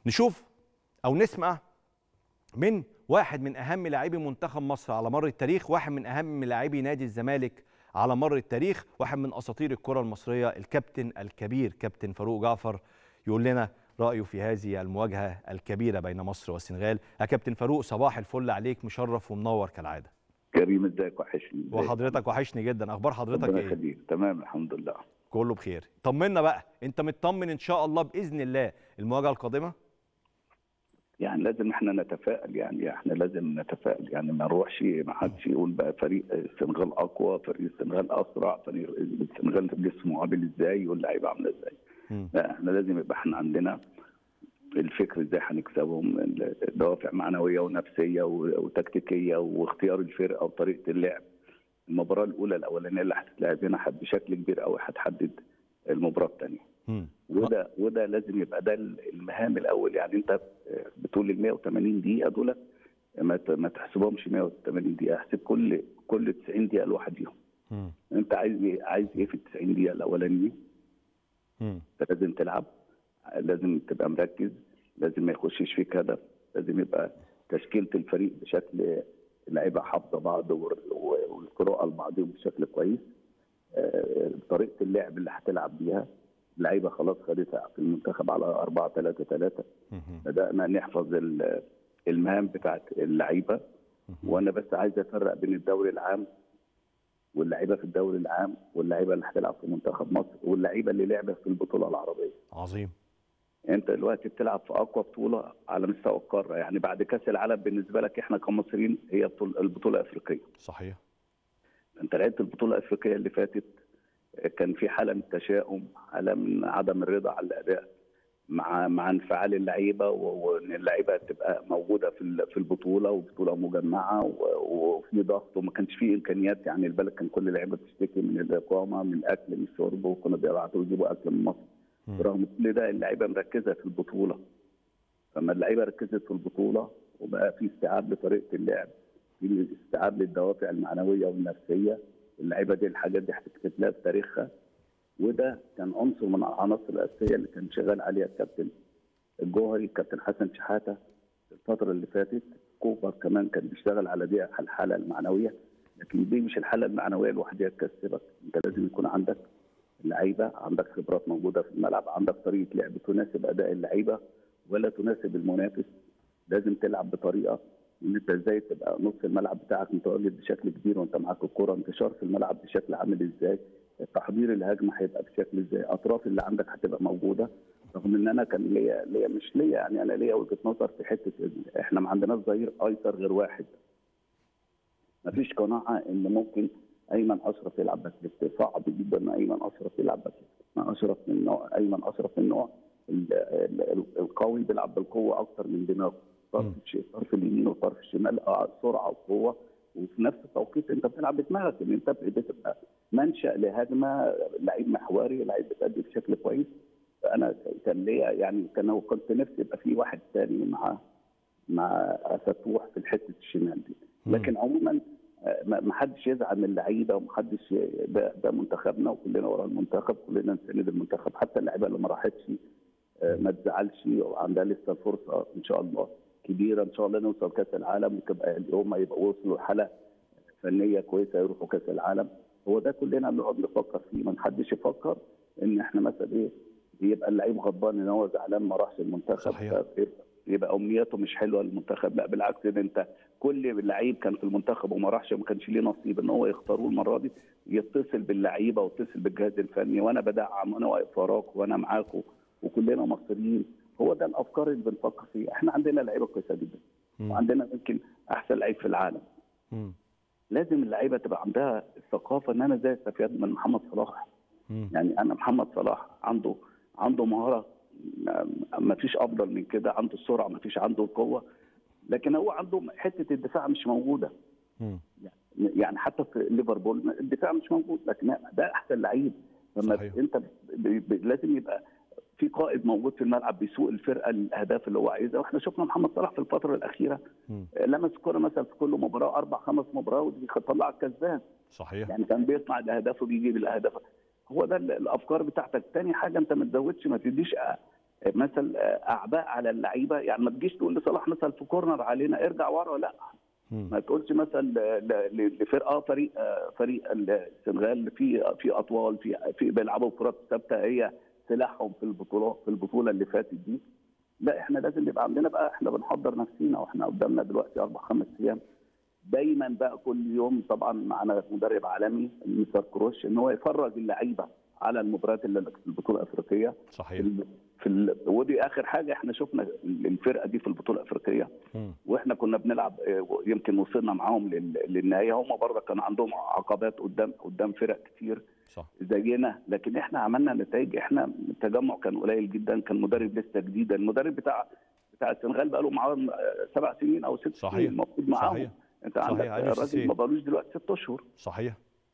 نشوف او نسمع من واحد من اهم لاعبي منتخب مصر على مر التاريخ واحد من اهم لاعبي نادي الزمالك على مر التاريخ واحد من اساطير الكره المصريه الكابتن الكبير كابتن فاروق جعفر يقول لنا رايه في هذه المواجهه الكبيره بين مصر والسنغال يا كابتن فاروق صباح الفل عليك مشرف ومنور كالعاده كريم ازيك وحشني ازيك؟ وحضرتك وحشني جدا اخبار حضرتك ربنا ايه يخليك تمام الحمد لله كله بخير طمنا بقى انت مطمن ان شاء الله باذن الله المواجهه القادمه يعني لازم احنا نتفائل يعني احنا لازم نتفائل يعني ما نروحش ما حدش يقول بقى فريق السنغال اقوى فريق السنغال اسرع فريق السنغال جسمه عامل ازاي واللعيبه عامله ازاي مم. لا احنا لازم يبقى احنا عندنا الفكر ازاي هنكسبهم دوافع معنويه ونفسيه و- وتكتيكيه واختيار الفرقه وطريقه اللعب المباراه الاولى الاولانيه اللي هتتلعب هنا حد- بشكل كبير قوي هتحدد المباراه الثانيه مم. وده وده لازم يبقى ده المهام الاول يعني انت بتقول ال 180 دقيقه دول ما ت- ما تحسبهمش 180 دقيقه احسب كل كل 90 دقيقه لوحدهم مم. انت عايز ايه عايز ايه في ال 90 دقيقه الاولانيين مم. انت لازم تلعب لازم تبقى مركز لازم ما يخشش فيك هدف لازم يبقى تشكيله الفريق بشكل اللعيبه حافظه بعض و- و- والقراءه لبعضهم بشكل كويس آه، طريقه اللعب اللي هتلعب بيها اللعيبه خلاص خدتها في المنتخب على 4 3 3 مم. بدانا نحفظ ال- المهام بتاعت اللعيبه وانا بس عايز افرق بين الدوري العام واللعيبه في الدوري العام واللعيبه اللي هتلعب في منتخب مصر واللعيبه اللي لعبت في البطوله العربيه عظيم انت دلوقتي بتلعب في اقوى بطوله على مستوى القاره يعني بعد كاس العالم بالنسبه لك احنا كمصريين هي بطولة- البطوله الافريقيه صحيح انت لعبت البطوله الافريقيه اللي فاتت كان في حاله من التشاؤم حاله من عدم الرضا على الاداء مع مع انفعال اللعيبه و- وان اللعيبه تبقى موجوده في ال- في البطوله وبطوله مجمعه و- وفي ضغط وما كانش في امكانيات يعني البلد كان كل اللعيبه بتشتكي من الاقامه من الاكل من الشرب وكنا بيبعتوا يجيبوا اكل من مصر مم. رغم كل ده اللعيبه مركزه في البطوله فما اللعيبه ركزت في البطوله وبقى في استيعاب لطريقه اللعب في استيعاب للدوافع المعنويه والنفسيه اللعيبه دي الحاجات دي هتكتب لها في تاريخها وده كان عنصر من العناصر الاساسيه اللي كان شغال عليها الكابتن الجوهري الكابتن حسن شحاته الفتره اللي فاتت كوبر كمان كان بيشتغل على دي على الحاله المعنويه لكن دي مش الحاله المعنويه الوحيده تكسبك انت لازم يكون عندك لعيبه عندك خبرات موجوده في الملعب عندك طريقه لعب تناسب اداء اللعيبه ولا تناسب المنافس لازم تلعب بطريقه ان انت ازاي تبقى نص الملعب بتاعك متواجد بشكل كبير وانت معاك الكره انتشار في الملعب بشكل عامل ازاي تحضير الهجمه هيبقى بشكل ازاي اطراف اللي عندك هتبقى موجوده رغم ان انا كان ليا ليا مش ليا يعني انا ليا وجهه نظر في حته إن احنا ما عندناش ظهير ايسر غير واحد ما فيش قناعه ان ممكن ايمن اشرف يلعب باك ليفت صعب جدا ان ايمن اشرف يلعب باك ليفت اشرف من نوع ايمن اشرف من نوع ال- ال- القوي بيلعب بالقوه اكتر من دماغه طرف مم. الش- طرف اليمين وطرف الشمال آه، سرعه وقوه وفي نفس التوقيت انت بتلعب بدماغك ان انت بتبقى منشا لهجمه لعيب محوري لعيب بتأدي بشكل كويس فانا كان ليا يعني كان هو كنت نفسي يبقى في واحد ثاني مع مع فتوح في الحته الشمال دي مم. لكن عموما آه، ما ما حدش يزعل من اللعيبه وما حدش ي- ده, ده منتخبنا وكلنا ورا المنتخب كلنا نساند المنتخب حتى اللعيبه اللي ما راحتش آه، ما تزعلش وعندها لسه فرصه ان شاء الله كبيره ان شاء الله نوصل كاس العالم وتبقى هم يبقوا وصلوا لحاله فنيه كويسه يروحوا كاس العالم هو ده كلنا بنقعد نفكر فيه ما حدش يفكر ان احنا مثلا ايه يبقى اللعيب غضبان ان هو زعلان ما راحش المنتخب صحيح. فيبقى- يبقى امنيته مش حلوه للمنتخب لا بالعكس ده انت كل لعيب كان في المنتخب وما راحش وما كانش ليه نصيب ان هو يختاروه المره دي يتصل باللعيبه ويتصل بالجهاز الفني وانا بدعم وانا واقف وراك وانا معاكم وكلنا مصريين هو ده الافكار اللي بنفكر فيها احنا عندنا لعيبه كويسه جدا مم. وعندنا يمكن احسن لعيب في العالم مم. لازم اللعيبه تبقى عندها الثقافه ان انا ازاي استفاد من محمد صلاح مم. يعني انا محمد صلاح عنده عنده مهاره ما فيش افضل من كده عنده السرعه ما فيش عنده القوه لكن هو عنده حته الدفاع مش موجوده مم. يعني حتى في ليفربول الدفاع مش موجود لكن ده احسن لعيب لما صحيح. انت ب... ب... لازم يبقى في قائد موجود في الملعب بيسوق الفرقه للاهداف اللي هو عايزها واحنا شفنا محمد صلاح في الفتره الاخيره مم. لمس الكوره مثلا في كل مباراه اربع خمس مباريات بيطلع الكسبان صحيح يعني كان بيصنع الاهداف وبيجيب الاهداف هو ده ال- الافكار بتاعتك تاني حاجه انت ما تزودش ما تديش أ- مثل اعباء على اللعيبه يعني ما تجيش تقول لصلاح مثلا في كورنر علينا ارجع ورا لا مم. ما تقولش مثلا ل- ل- لفرقه فريق آه، فريق السنغال في في اطوال في في بيلعبوا كرات ثابته هي سلاحهم في البطولات في البطوله اللي فاتت دي لا احنا لازم يبقى عندنا بقى احنا بنحضر نفسينا واحنا قدامنا دلوقتي اربع خمس ايام دايما بقى كل يوم طبعا معانا مدرب عالمي مستر كروش ان هو يفرج اللعيبه على المباريات اللي في البطوله الافريقيه في صحيح ال... في ال... ودي اخر حاجه احنا شفنا الفرقه دي في البطوله الافريقيه مم. واحنا كنا بنلعب آه، يمكن وصلنا معاهم لل... للنهايه هم برضه كان عندهم عقبات قدام قدام فرق كتير صح زينا لكن احنا عملنا نتائج احنا التجمع كان قليل جدا كان مدرب لسه جديد المدرب بتاع بتاع السنغال بقى له معاهم آه، سبع سنين او ست صحيح. سنين موجود معاهم صحيح. انت صحيح. عندك علي سيسي. الراجل ما بقالوش دلوقتي ست اشهر صحيح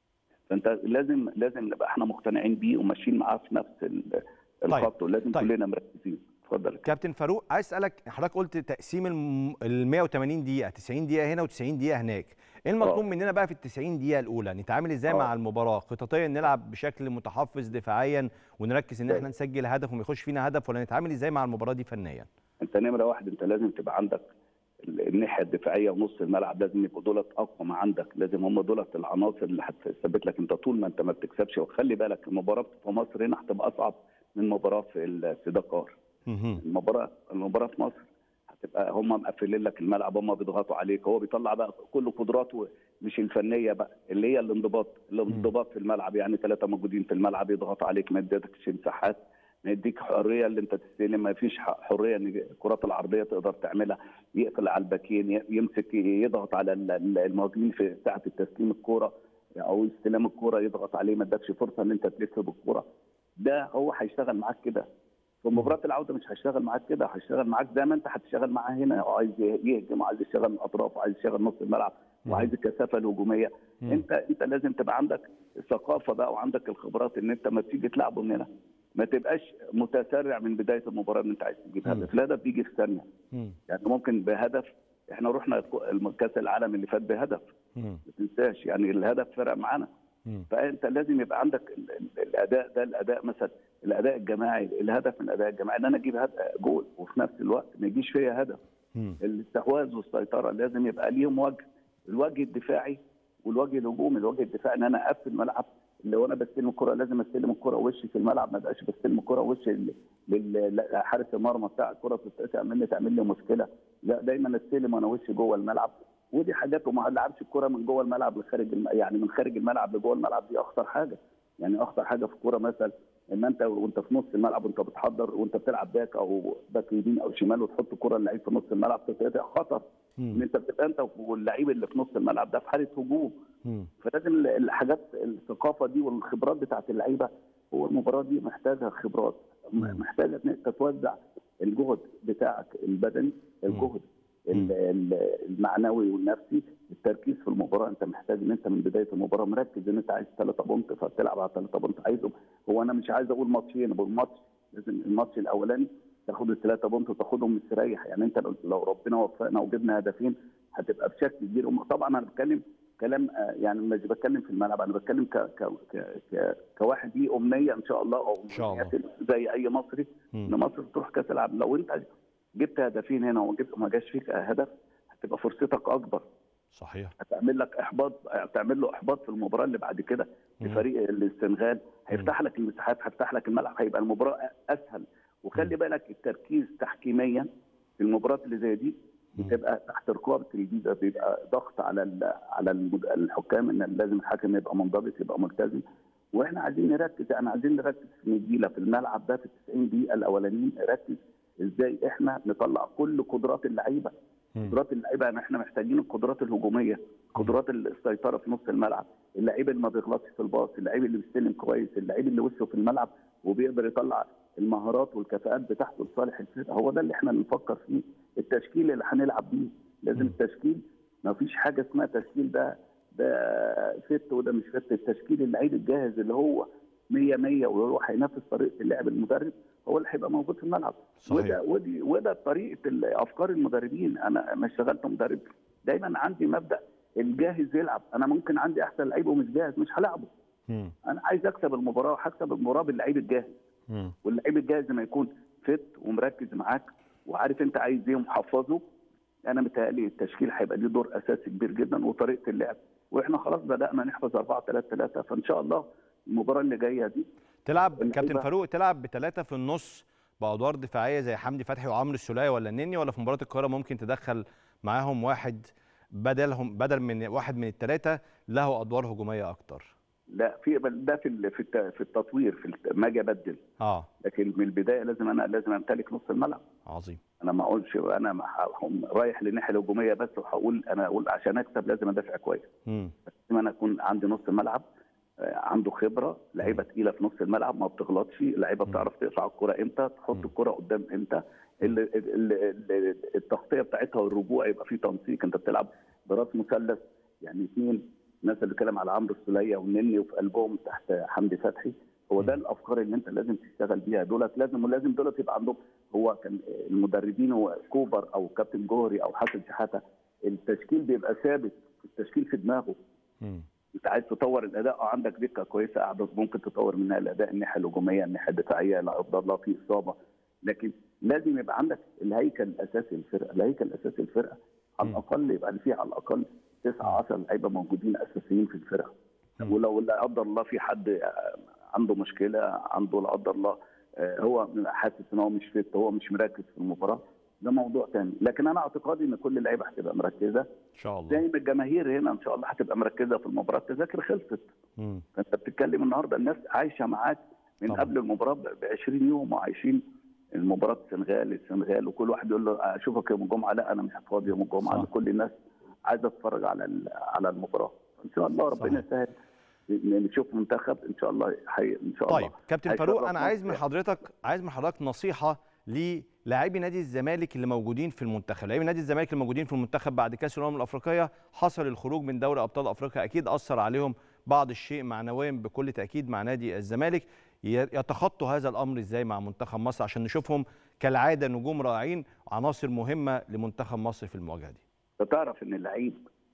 فانت لازم لازم نبقى احنا مقتنعين بيه وماشيين معاه في نفس ال- الخط ولازم طيب. كلنا مركزين اتفضل يا كابتن. كابتن فاروق عايز اسالك حضرتك قلت تقسيم الم- ال 180 دقيقه 90 دقيقه هنا و90 دقيقه هناك ايه المطلوب آه. مننا بقى في ال 90 دقيقه الاولى نتعامل ازاي آه. مع المباراه خططيا نلعب بشكل متحفظ دفاعيا ونركز ان طيب. احنا نسجل هدف وما يخش فينا هدف ولا نتعامل ازاي مع المباراه دي فنيا انت نمره واحد انت لازم تبقى عندك ال- الناحيه الدفاعيه ونص الملعب لازم يبقوا دولت اقوى ما عندك لازم هم دولت العناصر اللي هتثبت لك انت طول ما انت ما بتكسبش وخلي بالك المباراه في مصر هنا هتبقى اصعب من مباراه في ال- في دكار مهم. المباراه المباراه في مصر هتبقى هم مقفلين لك الملعب هم بيضغطوا عليك هو بيطلع بقى كل قدراته مش الفنيه بقى اللي هي الانضباط الانضباط في الملعب يعني ثلاثه موجودين في الملعب يضغط عليك ما يديكش مساحات ما يديك حريه اللي انت تستلم ما فيش ح- حريه ان الكرات العرضيه تقدر تعملها يقفل على الباكين ي- يمسك يضغط على ال- ال- المهاجمين في ساعه التسليم الكوره او استلام الكوره يضغط عليه ما ادكش فرصه ان انت تلف بالكوره ده هو هيشتغل معاك كده في مباراه العوده مش هيشتغل معاك كده هيشتغل معاك زي ما انت هتشتغل معاه هنا وعايز يهجم وعايز يشتغل من الاطراف وعايز يشتغل نص الملعب وعايز الكثافه الهجوميه مم. انت انت لازم تبقى عندك الثقافه بقى وعندك الخبرات ان انت ما تيجي تلعبه من هنا ما تبقاش متسرع من بدايه المباراه ان انت عايز تجيب مم. هدف الهدف بيجي في ثانيه مم. يعني ممكن بهدف احنا رحنا كاس العالم اللي فات بهدف مم. ما تنساش يعني الهدف فرق معانا مم. فانت لازم يبقى عندك ال- ال- الاداء ده الاداء مثلا الاداء الجماعي الهدف من الاداء الجماعي ان انا اجيب هد- جول وفي نفس الوقت ما يجيش فيا هدف مم. الاستحواذ والسيطره لازم يبقى ليهم وجه الوجه الدفاعي والوجه الهجومي الوجه الدفاعي ان انا اقفل الملعب اللي وانا بستلم الكره لازم استلم الكره وشي في الملعب ما بقاش بستلم الكره وشي لل- لل- لحارس المرمى بتاع الكره تتقطع مني تعمل لي مشكله لا دايما استلم وانا وشي جوه الملعب ودي حاجات وما العبش الكره من جوه الملعب لخارج الم... يعني من خارج الملعب لجوه الملعب دي اخطر حاجه يعني اخطر حاجه في الكوره مثلا ان انت وانت في نص الملعب وانت بتحضر وانت بتلعب باك او باك يمين او شمال وتحط كره اللعيب في نص الملعب تتقطع خطر ان مم. انت بتبقى انت واللعيب اللي في نص الملعب ده في حاله هجوم مم. فلازم ال- الحاجات الثقافه دي والخبرات بتاعت اللعيبه هو المباراه دي محتاجه خبرات م- مم. محتاجه ان انت توزع الجهد بتاعك البدني الجهد ال- ال- المعنوي والنفسي التركيز في المباراه انت محتاج ان انت من بدايه المباراه مركز ان انت عايز ثلاثه بونت فبتلعب على ثلاثه بونت عايزهم هو انا مش عايز اقول ماتشين بقول ماتش لازم الماتش الاولاني تاخد الثلاثه بونت وتاخدهم مستريح يعني انت لو- لو ربنا وفقنا وجبنا هدفين هتبقى بشكل كبير وم- طبعا انا بتكلم كلام آه، يعني مش بتكلم في الملعب انا بتكلم ك ك ك ك كواحد ليه امنيه ان شاء الله او إن شاء الله. أمنيات زي اي مصري ان مم. مصر تروح كاس العالم لو انت جبت هدفين هنا وما جبت ما جاش فيك هدف هتبقى فرصتك اكبر صحيح هتعمل لك احباط هتعمل له احباط في المباراه اللي بعد كده مم. لفريق السنغال هيفتح لك المساحات هيفتح لك الملعب هيبقى المباراه اسهل وخلي بالك التركيز تحكيميا في المباريات اللي زي دي بتبقى تحت رقابه الجيزه بيبقى ضغط على ال- على المد- الحكام ان لازم الحكم يبقى منضبط يبقى ملتزم واحنا عايزين نركز احنا عايزين نركز في نجيله في الملعب ده في ال 90 دقيقه الاولانيين نركز ازاي احنا نطلع كل قدرات اللعيبه مم. قدرات اللعيبه يعني احنا محتاجين القدرات الهجوميه قدرات السيطره في نص الملعب اللعيب اللي ما بيغلطش في الباص اللعيب اللي بيستلم كويس اللعيب اللي وشه في الملعب وبيقدر يطلع المهارات والكفاءات بتاعته لصالح الفرقه هو ده اللي احنا بنفكر فيه التشكيل اللي هنلعب بيه لازم مم. التشكيل ما فيش حاجه اسمها تشكيل ده ده فت وده مش فت التشكيل اللعيب الجاهز اللي هو 100 100 وهو هينافس طريقه اللعب المدرب هو اللي هيبقى موجود في الملعب صحيح. وده ودي وده طريقه ال- افكار المدربين انا لما اشتغلت مدرب دايما عندي مبدا الجاهز يلعب انا ممكن عندي احسن لعيب ومش جاهز مش هلعبه مم. انا عايز اكسب المباراه وهكسب المباراه باللعيب الجاهز مم. واللعيب الجاهز لما يكون فت ومركز معاك وعارف انت عايز ايه ومحفظه انا متهيألي التشكيل هيبقى ليه دور اساسي كبير جدا وطريقه اللعب واحنا خلاص بدانا نحفظ 4 3 3 فان شاء الله المباراه اللي جايه دي تلعب اللعيبة- كابتن فاروق تلعب بثلاثه في النص بادوار دفاعيه زي حمدي فتحي وعمرو السوليه ولا النني ولا في مباراه القاهره ممكن تدخل معاهم واحد بدلهم بدل من واحد من الثلاثه له ادوار هجوميه اكتر لا في ده في ال- في الت- في التطوير في الت- ما اجي ابدل اه لكن من البدايه لازم انا لازم امتلك نص الملعب عظيم انا ما اقولش انا ما هقوم رايح للناحيه الهجوميه بس وهقول انا اقول عشان اكسب لازم ادافع كويس امم لازم انا اكون عندي نص الملعب آه، عنده خبره لعيبه تقيله في نص الملعب ما بتغلطش لعيبه بتعرف تقطع الكره امتى تحط الكره قدام امتى ال- ال- ال- ال- التغطيه بتاعتها والرجوع يبقى في تنسيق انت بتلعب براس مثلث يعني اثنين الناس اللي بتتكلم على عمرو السوليه والنني وفي قلبهم تحت حمدي فتحي هو ده الافكار اللي انت لازم تشتغل بيها دولت لازم ولازم دولت يبقى عندهم هو كان المدربين هو كوبر او كابتن جوهري او حسن شحاته التشكيل بيبقى ثابت التشكيل في دماغه امم انت عايز تطور الاداء اه عندك دكه كويسه قاعده ممكن تطور منها الاداء الناحيه الهجوميه الناحيه الدفاعيه لا قدر الله في اصابه لكن لازم يبقى عندك الهيكل الاساسي للفرقه الهيكل الاساسي للفرقه على مم. الاقل يبقى فيه على الاقل تسعة 10 لعيبه موجودين اساسيين في الفرقه مم. ولو لا قدر الله في حد آه، عنده مشكله عنده لا قدر الله آه، هو حاسس ان هو مش فت هو مش مركز في المباراه ده موضوع تاني لكن انا اعتقادي ان كل اللعيبه هتبقى مركزه ان شاء الله زي ما الجماهير هنا ان شاء الله هتبقى مركزه في المباراه التذاكر خلصت امم فانت بتتكلم النهارده الناس عايشه معاك من طبعا. قبل المباراه ب 20 يوم وعايشين المباراه السنغال السنغال وكل واحد يقول له اشوفك يوم الجمعه لا انا مش فاضي يوم الجمعه صح. لأن كل الناس عايزه تتفرج على ال- على المباراه ان شاء الله ربنا صحيح. يسهل ن- نشوف منتخب ان شاء الله حي... ان شاء الله طيب كابتن فاروق هيشرف انا عايز من مصر. حضرتك عايز من حضرتك نصيحه للاعبي نادي الزمالك اللي موجودين في المنتخب لاعبي نادي الزمالك اللي موجودين في المنتخب بعد كاس الامم الافريقيه حصل الخروج من دوري ابطال افريقيا اكيد اثر عليهم بعض الشيء معنويا بكل تاكيد مع نادي الزمالك ي- يتخطوا هذا الامر ازاي مع منتخب مصر عشان نشوفهم كالعاده نجوم رائعين عناصر مهمه لمنتخب مصر في المواجهه دي انت تعرف ان اللعيب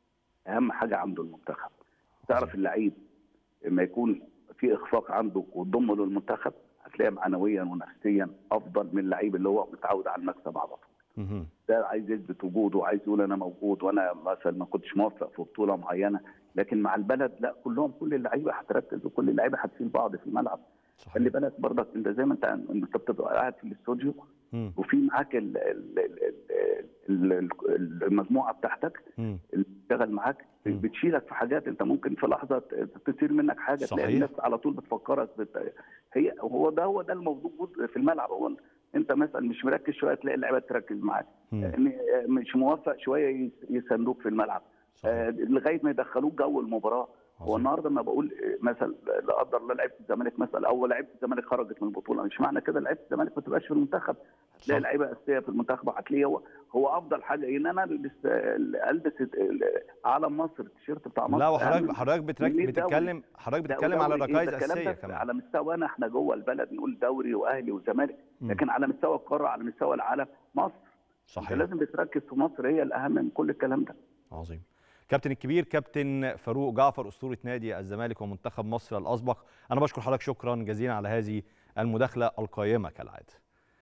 اهم حاجه عنده المنتخب تعرف اللعيب لما يكون في اخفاق عنده وتضمه للمنتخب هتلاقيه معنويا ونفسيا افضل من اللعيب اللي هو متعود على المكسب على طول مهم. ده عايز يثبت وجوده وعايز يقول انا موجود وانا مثلا ما كنتش موفق في بطوله معينه لكن مع البلد لا كلهم كل اللعيبه هتركز وكل اللعيبه هتشيل بعض في الملعب صحيح خلي بالك برضك انت زي ما انت انت بتبقى قاعد في الاستوديو مم. وفي معاك ال- ال- ال- ال- ال- المجموعه بتاعتك مم. اللي بتشتغل معاك مم. بتشيلك في حاجات انت ممكن في لحظه ت- تصير منك حاجه صحيح. تلاقي الناس على طول بتفكرك بت... هي هو ده هو ده الموجود في الملعب هو انت مثلا مش مركز شويه تلاقي اللعيبه تركز معاك مم. م- مش موفق شويه يس- يساندوك في الملعب صحيح. آه، لغايه ما يدخلوك جو المباراه هو عظيم. النهارده لما بقول آه، مثلا لا قدر الله لعيبه الزمالك مثلا او لعيبه الزمالك خرجت من البطوله مش معنى كده لعيبه الزمالك ما تبقاش في المنتخب هتلاقي صح. لعيبه اساسيه في المنتخب هتلاقيه هو هو افضل حاجه ان انا البس البس ال- علم مصر التيشيرت بتاع مصر لا أهم وحضرتك حضرتك بترك من الدوري. بتتكلم حضرتك ده بتتكلم على دوري إيه؟ الركائز ده الكلام الاساسيه ده كمان على مستوانا احنا جوه البلد نقول دوري واهلي وزمالك مم. لكن على مستوى القاره على مستوى العالم مصر انت صحيح لازم بتركز في مصر هي الاهم من كل الكلام ده عظيم كابتن الكبير كابتن فاروق جعفر اسطوره نادي الزمالك ومنتخب مصر الاسبق انا بشكر حضرتك شكرا جزيلا على هذه المداخله القيمه كالعاده